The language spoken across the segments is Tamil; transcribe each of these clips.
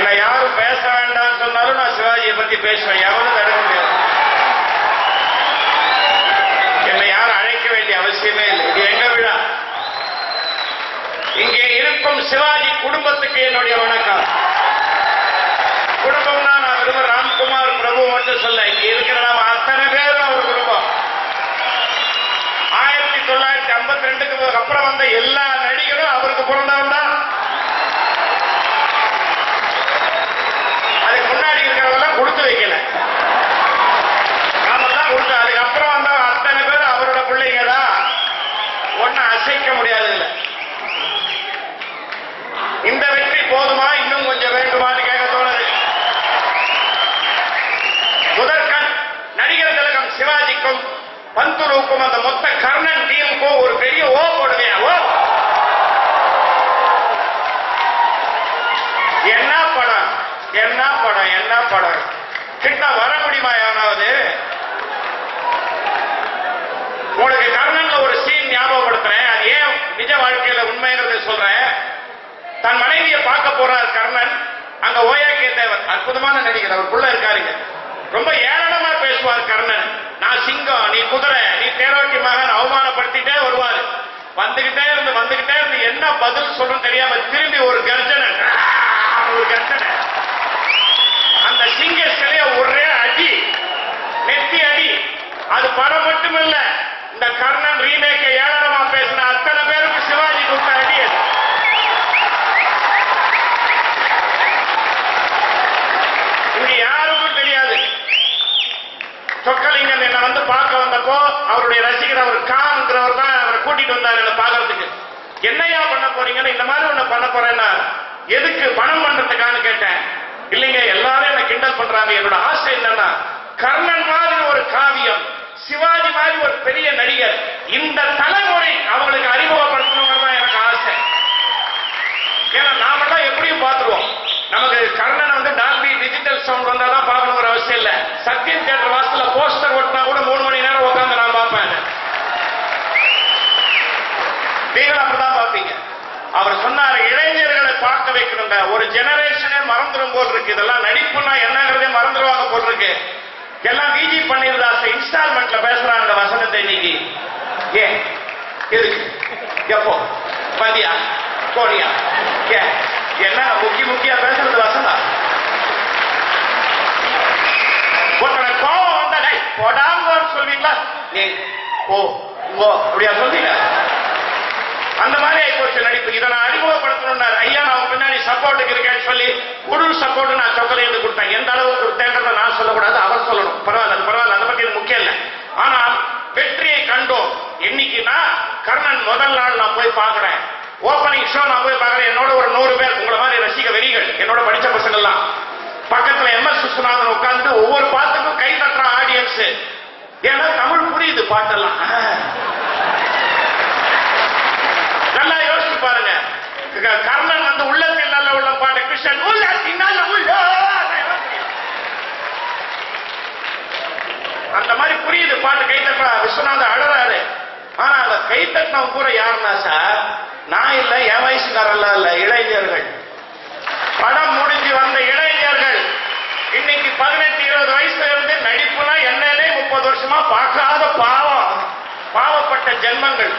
என்னை யாரும் பேச வேண்டாம்னு சொன்னாலும் நான் சிவாஜியை பத்தி பேசுவேன் எவனும் தடுக்க முடியாது என்னை யாரும் அழைக்க வேண்டிய அவசியமே இல்லை இது எங்க விழா இங்கே இருக்கும் சிவாஜி குடும்பத்துக்கு என்னுடைய வணக்கம் குடும்பம்னா நான் விரும்புற ராம்குமார் பிரபு மட்டும் சொல்ல இங்க இருக்கிற நாம அத்தனை பேரும் அவர் குடும்பம் ஆயிரத்தி தொள்ளாயிரத்தி ஐம்பத்தி ரெண்டுக்கு அப்புறம் வந்த எல்லா நடிகரும் அவருக்கு பிறந்தவன் தான் அதுக்கு முன்னாடி இருக்கிறவங்க கொடுத்து வைக்கல நாம தான் கொடுத்து அதுக்கப்புறம் வந்த அத்தனை பேர் அவரோட பிள்ளைங்க தான் ஒன்னும் அசைக்க முடியாது இல்ல இந்த வெற்றி போதுமா இன்னும் கொஞ்சம் வேண்டுமான்னு கேட்க தோணுது முதற்கண் நடிகர் திலகம் சிவாஜிக்கும் பந்துருவுக்கும் அந்த மொத்த கர்ணன் டீமுக்கும் ஒரு பெரிய ஓ போடுவேன் ஓ என்ன படம் என்ன படம் என்ன படம் கிட்ட வர முடியுமா எவனாவது உங்களுக்கு கர்ணன்ல ஒரு சீன் ஞாபகப்படுத்துறேன் அது ஏன் நிஜ வாழ்க்கையில உண்மைங்கிறத சொல்றேன் தன் மனைவியை பார்க்க போறார் கர்ணன் அங்க ஓயா தேவர் அற்புதமான நடிகர் அவருக்குள்ள இருக்காருங்க ரொம்ப ஏளனமா பேசுவார் கர்ணன் நான் சிங்கம் நீ குதிரை நீ தேரோட்டி மகன் அவமானப்படுத்திட்டே வருவார் வந்துகிட்டே இருந்து வந்துகிட்டே இருந்து என்ன பதில் சொல்லணும் தெரியாம திரும்பி ஒரு கர்ஜனை ஒரு கர்ஜனை அந்த சிங்க சிலைய ஒரே அடி நெத்தி அடி அது படம் மட்டுமில்ல இந்த கர்ணன் ரீமேக்க ஏளனமா பேசின அத்தனை பேருக்கு சிவாஜி கொடுத்த அடி அது இங்க யாருக்கும் தெரியாது சொக்கலிங்கம் என்ன வந்து பார்க்க வந்தப்போ அவருடைய ரசிகர் அவர் கான்ங்கிறவர் தான் அவரை கூட்டிட்டு வந்தார் என்ன பார்க்கறதுக்கு என்னையா பண்ண போறீங்கன்னு இந்த மாதிரி ஒண்ணு பண்ண போறேன்னா எதுக்கு பணம் பண்றதுக்கான்னு கேட்டேன் இல்லைங்க எல்லாரும் என்ன கிண்டல் பண்றாங்க என்னோட ஆசை என்னன்னா கர்ணன் மாதிரி ஒரு காவியம் சிவாஜி மாதிரி ஒரு பெரிய நடிகர் இந்த தலைமுறை அவங்களுக்கு அறிமுகப்படுத்தணுங்கிறது தான் எனக்கு ஆசை ஏன்னா நாமெல்லாம் எப்படியும் பார்த்துருவோம் நமக்கு கர்ணன் வந்து டால்பி டிஜிட்டல் சவுண்ட் வந்தா தான் பார்க்கணுங்கிற அவசியம் இல்ல சத்யம் தியேட்டர் வாசல்ல போஸ்டர் ஒட்டினா கூட மூணு மணி நேரம் உட்காந்து நான் பார்ப்பேன் நீங்களும் அப்படிதான் பார்ப்பீங்க அவர் சொன்னாரு இளைஞர்களை பார்க்க வைக்கணுங்க ஒரு ஜெனரேஷனே மறந்துடும் போல் இருக்கு இதெல்லாம் நடிப்புனா என்னங்கிறதே மறந்துடுவாங்க போல் இருக்கு எல்லாம் விஜி பண்ணிருந்தாச இன்ஸ்டால்மெண்ட்ல பேசுறாங்க இந்த வசனத்தை இன்னைக்கு ஏன் எதுக்கு எப்போ வந்தியா போனியா ஏன் என்ன முக்கிய முக்கிய பேசுறது வசந்தா ஒருத்தனை கோபம் வந்தா டேய் போடாங்கன்னு சொல்வீங்களா நீ ஓ ஓ அப்படியா சொல்றீங்க அந்த மாதிரி ஆயிப்போச்சு நடிப்பு இதை நான் அறிமுகப்படுத்தணும்னாரு ஐயா நான் உங்க பின்னாடி சப்போர்ட்டுக்கு இருக்கேன்னு சொல்லி முழு சப்போர்ட் நான் சொக்கலைந்து கொடுத்தேன் எந்த அளவுக்கு கொடுத்தேன்றத நான் சொல்லக்கூடாது அவர் சொல்லணும் பரவாயில்ல அது பரவாயில்ல அதை பத்தி எனக்கு முக்கியம் இல்லை ஆனால் வெற்றியை கண்டோம் என்னைக்குன்னா கர்ணன் முதல் நாள் நான் போய் பார்க்கிறேன் ஓப்பனிங் ஷோ நான் போய் பார்க்கிறேன் என்னோட ஒரு நூறு பேர் உங்களை மாதிரி ரசிக வெறிகள் என்னோட படிச்ச பசங்க எல்லாம் பக்கத்துல எம் எஸ் விஸ்வநாதன் உட்கார்ந்து ஒவ்வொரு பாட்டுக்கும் கை தட்டுற ஆடியன்ஸ் ஏன்னா தமிழ் புரியுது பாட்டெல்லாம் நல்லா யோசிச்சு பாருங்க க- கர்ணன் வந்து உள்ளத்தில் நல்ல உள்ள பாட்டு கிருஷ்ணன் உள்ளத்தில் நல்ல உள்ள அந்த மாதிரி புரியுது பாட்டு கை தட்டுறா விஸ்வநாதன் அழறாரு ஆனா அந்த கை தட்டினவன் கூட யாருன்னா சார் நான் இல்ல என் வயசுக்காரெல்லாம் இல்ல இளைஞர்கள் படம் முடிஞ்சு வந்த இளைஞர்கள் இன்னைக்கு பதினெட்டு இருபது வயசுல இருந்து நடிப்புனா என்னன்னே முப்பது வருஷமா பார்க்காத பாவம் பாவப்பட்ட ஜென்மங்கள்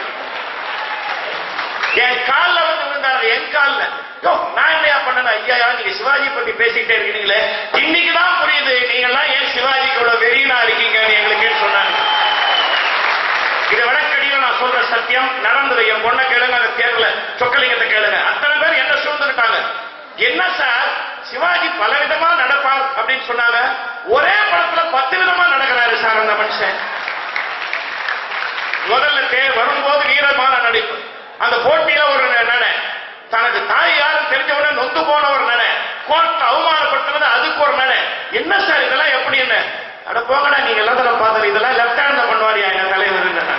என் கால்ல வந்து விழுந்தாரு என் கால்ல யோ நான் என்னையா பண்ணணும் ஐயா நீங்க சிவாஜி பத்தி பேசிக்கிட்டே இருக்கீங்களே இன்னைக்கு தான் புரியுது நீங்க எல்லாம் ஏன் சிவாஜிக்கோட வெறியனா இருக்கீங்கன்னு எங்களுக்கு சொன்னாங்க இதை வழக்கடியில நான் சொல்ற சத்தியம் நடந்தது என் பொண்ணை கேளுங்க அந்த தேர்ல சொக்கலிங்கத்தை கேளுங்க அத்தனை பேர் என்ன சூழ்ந்துட்டாங்க என்ன சார் சிவாஜி பல விதமா நடப்பார் அப்படின்னு சொன்னாங்க ஒரே படத்துல பத்து விதமா நடக்கிறாரு சார் அந்த மனுஷன் முதல்ல தே வரும்போது வீரமான நடிப்பு அந்த போட்டியில ஒரு நட தனக்கு தாய் யாரும் தெரிஞ்சவன நொந்து போன ஒரு நட கோர்ட் அவமானப்படுத்துறது அதுக்கு ஒரு நட என்ன சார் இதெல்லாம் எப்படி என்ன அட போங்கடா நீங்க எல்லாத்தையும் பார்த்தது இதெல்லாம் லெப்ட் ஹேண்ட்ல பண்ணுவாரியா எங்க தலைவர்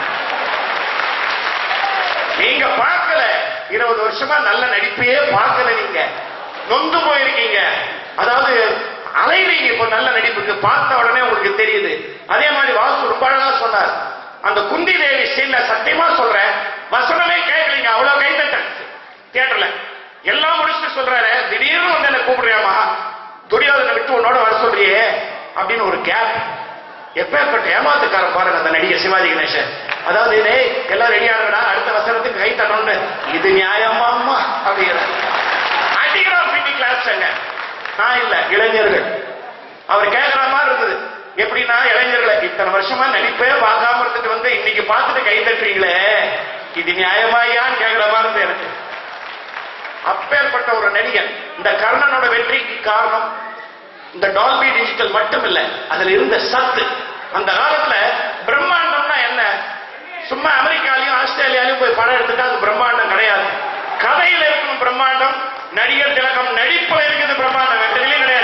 நீங்க பார்க்கல இருபது வருஷமா நல்ல நடிப்பையே பார்க்கல நீங்க நொந்து போயிருக்கீங்க அதாவது அலைகிறீங்க இப்போ நல்ல நடிப்புக்கு பார்த்த உடனே உங்களுக்கு தெரியுது அதே மாதிரி வாசு ரொம்ப அழகா சொன்னார் அந்த குந்தி தேவி சீன்ல சத்தியமா சொல்றேன் வசனமே கேட்கலீங்க அவ்வளவு கைத்தட்ட தியேட்டர்ல எல்லாம் முடிச்சுட்டு சொல்றாரு திடீர்னு வந்து என்ன கூப்பிடுறியாமா துரியோதனை விட்டு உன்னோட வர சொல்றியே அப்படின்னு ஒரு கேப் எப்பேற்பட்ட ஏமாத்துக்காரன் பாருங்க அந்த நடிகர் சிவாஜி கணேசன் அதாவது டேய் எல்லாம் ரெடியா இருக்கடா அடுத்த வசனத்துக்கு கை தட்டணும்னு இது நியாயமாமா அப்படிங்கிற அடிக்கிறான் பிடி கிளாஸ் நான் இல்ல இளைஞர்கள் அவர் கேட்கிற மாதிரி இருந்தது எப்படின்னா இளைஞர்களை இத்தனை வருஷமா நடிப்பே பார்க்காம இருந்துட்டு வந்து இன்னைக்கு பார்த்துட்டு கை தட்டுறீங்களே இது நியாயமாயான்னு கேட்கிற மாதிரி இருந்தது எனக்கு அப்பேற்பட்ட ஒரு நடிகன் இந்த கர்ணனோட வெற்றிக்கு காரணம் இந்த டால்பி டிஜிட்டல் மட்டும் இல்ல அதுல இருந்த சத்து அந்த காலத்துல பிரம்மாண்டம்னா என்ன சும்மா அமெரிக்காலையும் ஆஸ்திரேலியாலையும் போய் படம் எடுத்துட்டா அது பிரம்மாண்டம் கிடையாது கதையில இருக்கும் பிரம்மாண்டம் நடிகர் திலகம் நடிப்புல இருக்குது பிரம்மாண்டம் வெற்றிலையும் கிடையாது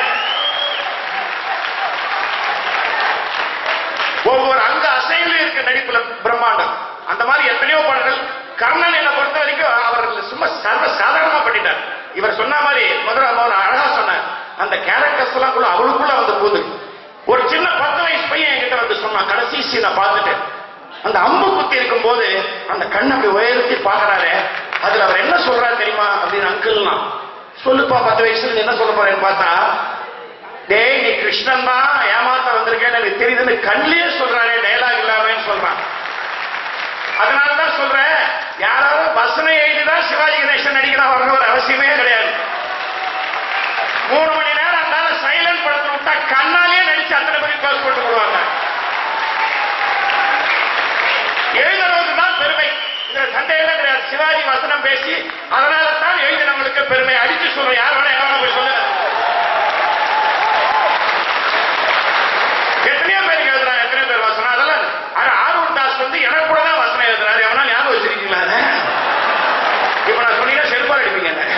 ஒவ்வொரு அங்க அசைவிலும் இருக்க நடிப்புல பிரம்மாண்டம் அந்த மாதிரி எத்தனையோ படங்கள் கர்ணன் என்னை பொறுத்த வரைக்கும் அவர் சும்மா சர்வ சாதாரணமா பண்ணிட்டார் இவர் சொன்ன மாதிரி முதல்ல அவர் அழகா சொன்னார் அந்த கேரக்டர்ஸ் எல்லாம் கூட அவளுக்குள்ள வந்து போகுது ஒரு சின்ன பத்து வயசு பையன் என்கிட்ட வந்து சொன்னான் கடைசி சீனை பார்த்துட்டு அந்த அம்பு குத்தி இருக்கும் போது அந்த கண்ணை அப்படி உயர்த்தி பாக்குறாரு அதுல அவர் என்ன சொல்றாரு தெரியுமா அப்படின்னு அங்கிள்னா சொல்லுப்பா பத்து வயசுல நீ என்ன சொல்ல போறேன்னு பார்த்தா டேய் நீ கிருஷ்ணன் தான் ஏமாத்த வந்திருக்கேன்னு எனக்கு தெரியுதுன்னு கண்ணிலேயே சொல்றானே டயலாக் இல்லாமன்னு சொல்றான் அதனாலதான் சொல்றேன் யாராவது வசனம் எழுதிதான் சிவாஜி கணேசன் நடிக்கிறா வரணும் ஒரு அவசியமே கிடையாது மூணு மணி நேரம் இருந்தால சைலண்ட் படத்துல விட்டா கண்ணாலே நடிச்சு அத்தனை பேருக்கு பாஸ் போட்டு விடுவாங்க எழுதுறவங்க தான் பெருமை இதுல சண்டையெல்லாம் கிடையாது சிவாஜி வசனம் பேசி அதனால தான் எழுதினவங்களுக்கு பெருமை அடிச்சு சொல்றேன் யார் வேணா எவ்வளவு போய் சொல்லுங்க எத்தனையோ பேருக்கு எழுதுறாங்க எத்தனை பேர் வசனம் அதெல்லாம் ஆனா ஆர்வன் தாஸ் வந்து எனக்கு கூட தான் வசனம் எழுதுறாரு எவனா ஞாபகம் வச்சிருக்கீங்களா அதை? இப்ப நான் சொன்னீங்கன்னா செருப்பால் அடிப்பீங்க என்ன.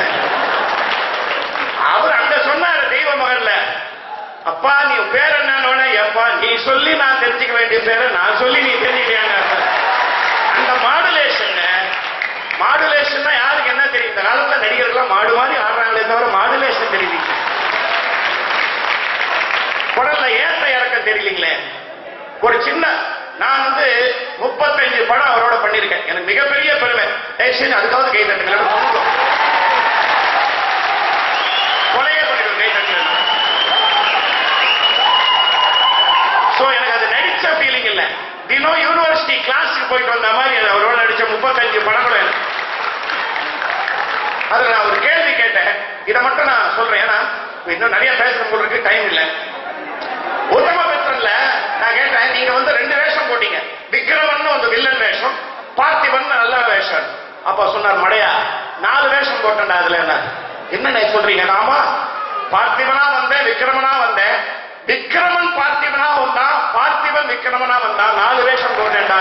அவர் அங்க சொன்னாரு தெய்வ மகன்ல அப்பா நீ பேர் என்னன்னு எப்பா நீ சொல்லி நான் தெரிஞ்சுக்க வேண்டிய பேரை நான் சொல்லி நீ தெரிஞ்சுக்கிறியாங்க அந்த மாடுலேஷன் மாடுலேஷன் யாருக்கு என்ன தெரியும் இந்த காலத்துல நடிகர்கள் மாடு மாதிரி ஆடுறாங்களே தவிர மாடுலேஷன் தெரியல குடல்ல ஏற்ற இறக்கம் தெரியலீங்களே ஒரு சின்ன நான் வந்து முப்பத்தஞ்சு படம் அவரோட பண்ணிருக்கேன் எனக்கு மிகப்பெரிய பெருமை தயவுசெய்து அதுக்காவது கை தட்டுங்க கொலையே பண்ணிடுவேன் கை தட்டுங்க சோ எனக்கு அது நடிச்ச ஃபீலிங் இல்ல தினம் யூனிவர்சிட்டி கிளாஸுக்கு போயிட்டு வந்த மாதிரி அது அவரோட நடிச்ச முப்பத்தஞ்சு படங்களும் எனக்கு அதுல நான் ஒரு கேள்வி கேட்டேன் இதை மட்டும் நான் சொல்றேன் ஏன்னா இன்னும் நிறைய பேசுறது போல இருக்கு டைம் இல்ல உத்தம மித்திரன்ல நான் கேட்டேன் நீங்க வந்து ரெண்டு வேஷம் போட்டீங்க விக்ரமன் வந்து வில்லன் வேஷம் பார்த்திபன் நல்ல வேஷம் அப்ப சொன்னார் மடையா நாலு வேஷம் போட்டேன்டா அதுல என்ன என்ன சொல்றீங்க நாமா பார்த்திபனா வந்தேன் விக்ரமனா வந்தேன் விக்ரமன் பார்த்திபனா வந்தான் பார்த்திபன் விக்ரமனா வந்தான் நாலு வேஷம் போட்டேன்டா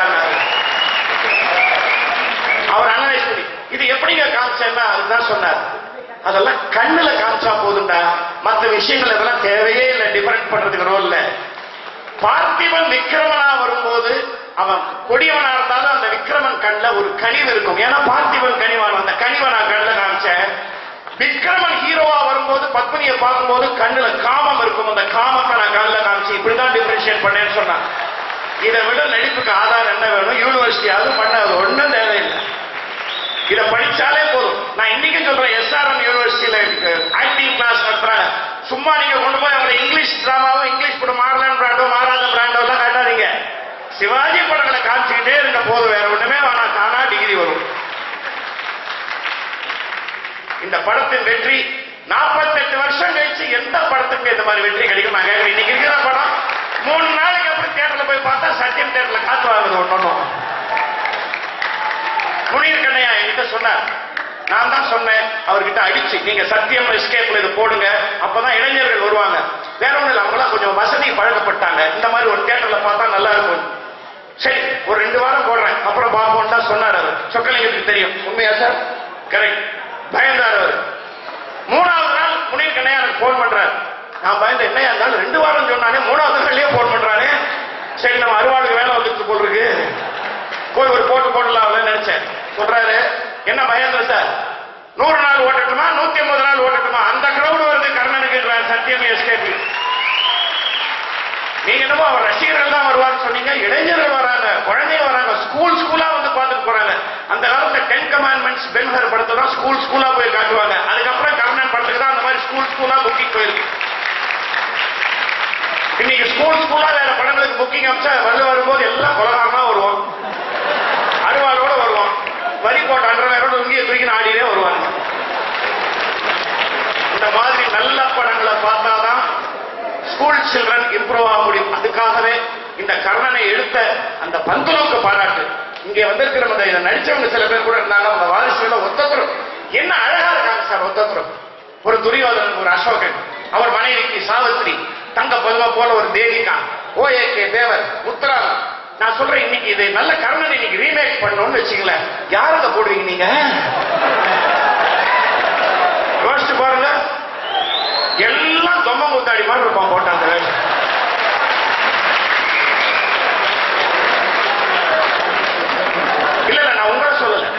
அவர் அனலைஸ் பண்ணி இது எப்படிங்க காமிச்சேன்னா அதுதான் சொன்னார் அதெல்லாம் கண்ணுல காமிச்சா போதும்டா மத்த விஷயங்கள் இதெல்லாம் தேவையே இல்லை டிஃபரெண்ட் பண்றதுக்கு ரோல் இல்ல பார்த்திபன் விக்ரமனா வரும்போது அவன் கொடியவனா இருந்தாலும் அந்த விக்ரமன் கண்ணுல ஒரு கனிவு இருக்கும் ஏன்னா பார்த்திபன் கனிவான் அந்த கனிவை நான் கண்ணுல காமிச்சேன் விக்ரமன் ஹீரோவா வரும்போது பத்மினியை பார்க்கும்போது கண்ணுல காமம் இருக்கும் அந்த காமத்தை நான் கண்ணுல காமிச்சு இப்படிதான் டிஃபரன்ஷியேட் பண்ணேன்னு சொன்னான் இதை விட நடிப்புக்கு ஆதாரம் என்ன வேணும் யூனிவர்சிட்டி அது பண்ண அது ஒண்ணும் தேவையில்லை இத படிச்சாலே போதும் நான் இன்னைக்கு சொல்றேன் எஸ்ஆர்எம் யூனிவர்சிட்டியில ஆக்டிங் கிளாஸ் நடத்துறாங்க சும்மா நீங்க கொண்டு போய் அவங்களை இங்கிலீஷ் டிராமாவும் இங்கிலீஷ் படம் மாறலன் பிராண்டோ மாறாத பிராண்டோ எல்லாம் காட்டாதீங்க சிவாஜி படங்களை காமிச்சுக்கிட்டே இருந்த போதும் வேற ஒண்ணுமே வேணாம் தானா டிகிரி வரும் இந்த படத்தின் வெற்றி நாற்பத்தெட்டு வருஷம் கழிச்சு எந்த படத்துக்கு இந்த மாதிரி வெற்றி கிடைக்கும் நான் கேட்கிறேன் இன்னைக்கு இருக்கிற படம் மூணு நாளைக்கு அப்புறம் தியேட்டர்ல போய் பார்த்தா சத்தியம் தியேட்டர்ல காத்து வாங்குது ஒன்னொன்னும் முனீர் கண்ணையா என்கிட்ட சொன்னார் நான் தான் சொன்னேன் அவர்கிட்ட அடிச்சு நீங்க சத்தியம் எஸ்கேப்ல இது போடுங்க அப்பதான் இளைஞர்கள் வருவாங்க வேற ஒண்ணும் இல்ல அவங்களாம் கொஞ்சம் வசதி பழக்கப்பட்டாங்க இந்த மாதிரி ஒரு தியேட்டர்ல பார்த்தா நல்லா இருக்கும் சரி ஒரு ரெண்டு வாரம் போடுறேன் அப்புறம் பார்ப்போம் தான் சொன்னார் அவர் சொக்கலிங்கத்துக்கு தெரியும் உண்மையா சார் கரெக்ட் பயந்தார் அவர் மூணாவது நாள் முனீர் கண்ணையா எனக்கு போன் பண்றாரு நான் பயந்து என்னையா இருந்தாலும் ரெண்டு வாரம் சொன்னானே மூணாவது நாள்லயே போன் பண்றானே சரி நம்ம அருவாளுக்கு வேலை வந்துட்டு போல் இருக்கு போய் ஒரு போட்டு போடலாம் நினைச்சேன் சொல்றாரு என்ன மகேந்திர சார் நூறு நாள் ஓட்டட்டுமா நூத்தி ஐம்பது நாள் ஓட்டட்டுமா அந்த கிரௌடு வருது கர்ணனுக்கு சத்தியம் எஸ்கேபி நீங்க என்னமோ அவர் ரசிகர்கள் தான் வருவார்னு சொன்னீங்க இளைஞர்கள் வராங்க குழந்தைங்க வராங்க ஸ்கூல் ஸ்கூலா வந்து பார்த்துட்டு போறாங்க அந்த காலத்துல டென் கமாண்ட்மெண்ட்ஸ் பென்ஹர் படத்தை தான் ஸ்கூல் ஸ்கூலா போய் காட்டுவாங்க அதுக்கப்புறம் கர்ணன் படத்துக்கு தான் அந்த மாதிரி ஸ்கூல் ஸ்கூலா புக்கிங் போயிருக்கு இன்னைக்கு ஸ்கூல் ஸ்கூலா வேற படங்களுக்கு புக்கிங் அமிச்சா வெளில வரும்போது எல்லாம் கொலகாரமா வருவோம் அருவாளோட வருவோம் வரி போட்ட அன்றவேரோட இங்கே தூக்கி ஆடியே வருவாங்க இந்த மாதிரி நல்ல படங்களை பார்த்தாதான் ஸ்கூல் சில்ட்ரன் இம்ப்ரூவ் ஆக முடியும் அதுக்காகவே இந்த கர்ணனை எடுத்த அந்த பந்துலுக்கு பாராட்டு இங்கே வந்திருக்கிற அந்த இதை நடிச்சவங்க சில பேர் கூட இருந்தாங்க அந்த வாரிசுல ஒத்தத்தரும் என்ன அழகா இருக்காங்க சார் ஒத்தத்தரும் ஒரு துரியோதனன் ஒரு அசோகன் அவர் மனைவிக்கு சாவித்ரி தங்க பதுமை போல ஒரு தேவிகா ஓஏகே தேவர் உத்தரா நான் சொல்றேன் இன்னைக்கு இது நல்ல கர்ணன் இன்னைக்கு ரீமேக் பண்ணணும்னு வச்சுங்களேன் யார் அதை போடுவீங்க நீங்க யோசிச்சு பாருங்க எல்லாம் தொம்ம முத்தாடி மாதிரி இருப்பான் போட்டாங்க இல்ல இல்ல நான் உங்களை சொல்லல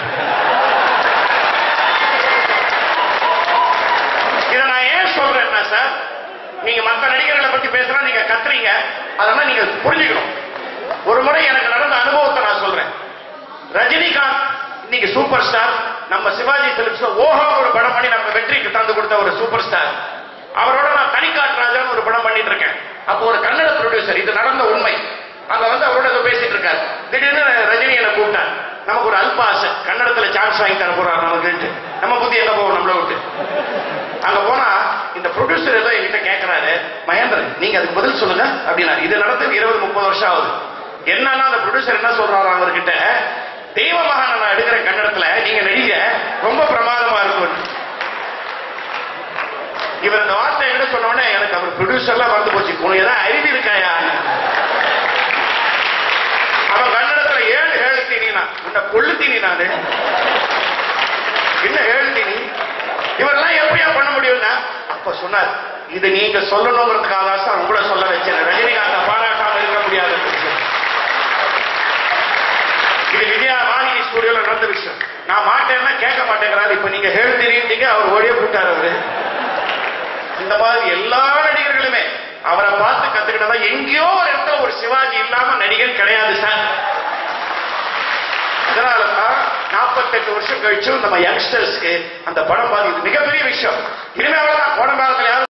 இத நான் ஏன் சொல்றேன்னா சார் நீங்க மத்த நடிகர்களை பத்தி பேசுறா நீங்க கத்துறீங்க அதெல்லாம் நீங்க புரிஞ்சுக்கணும் ஒரு முறை எனக்கு நடந்த அனுபவத்தை நான் சொல்றேன் ரஜினிகாந்த் இன்னைக்கு சூப்பர் ஸ்டார் நம்ம சிவாஜி பிலிப்ஸ் ஓஹோ ஒரு படம் பண்ணி நம்ம வெற்றிக்கு தந்து கொடுத்த ஒரு சூப்பர் ஸ்டார் அவரோட நான் தனிக்காட் ராஜான்னு ஒரு படம் பண்ணிட்டு இருக்கேன் அப்போ ஒரு கன்னட ப்ரொடியூசர் இது நடந்த உண்மை அங்க வந்து அவரோட ஏதோ பேசிட்டு இருக்காரு திடீர்னு ரஜினி என்ன கூப்பிட்டார் நமக்கு ஒரு அல்ப ஆசை கன்னடத்துல சான்ஸ் வாங்கி தர போறாரு நமக்கு நம்ம புத்தி எங்க போவோம் நம்மள விட்டு அங்க போனா இந்த ப்ரொடியூசர் ஏதோ என்கிட்ட கேட்கறாரு மகேந்திரன் நீங்க அதுக்கு பதில் சொல்லுங்க அப்படின்னா இது நடந்து இருபது முப்பது வருஷம் ஆகுது என்னன்னா அந்த ப்ரொடியூசர் என்ன சொல்றாரு அவர்கிட்ட தெய்வ மகான நான் எடுக்கிற கன்னடத்துல நீங்க நடிக ரொம்ப பிரமாதமா இருக்கும் இவர் இந்த வார்த்தை என்ன சொன்ன உடனே எனக்கு அவர் ப்ரொடியூசர்லாம் வந்து போச்சு உனக்கு ஏதாவது அறிவு இருக்காயா அவன் கன்னடத்துல ஏழு ஏழு தீனா உன்னை கொள்ளு தீனி நானு என்ன ஏழு தீனி இவரெல்லாம் எப்படியா பண்ண முடியும்னா அப்ப சொன்னார் இது நீங்க சொல்லணுங்கிறதுக்காக தான் சார் உங்களை சொல்ல வச்சேன் ரஜினிகாந்த பாராட்டாம இருக்க முடியாது இது விஜயா வாகினி ஸ்டுடியோல நடந்த விஷயம் நான் மாட்டேன்னா கேட்க மாட்டேங்கிறாரு இப்ப நீங்க ஹேள் தெரியுங்க அவர் ஓடியே போட்டார் அவரு இந்த மாதிரி எல்லா நடிகர்களுமே அவரை பார்த்து கத்துக்கிட்டதா எங்கேயோ ஒரு இடத்துல ஒரு சிவாஜி இல்லாம நடிகர் கிடையாது சார் அதனால தான் நாற்பத்தெட்டு வருஷம் கழிச்சும் நம்ம யங்ஸ்டர்ஸ்க்கு அந்த படம் பார்த்து இது மிகப்பெரிய விஷயம் இனிமே அவ்வளவுதான் போன காலத்துல யாரும்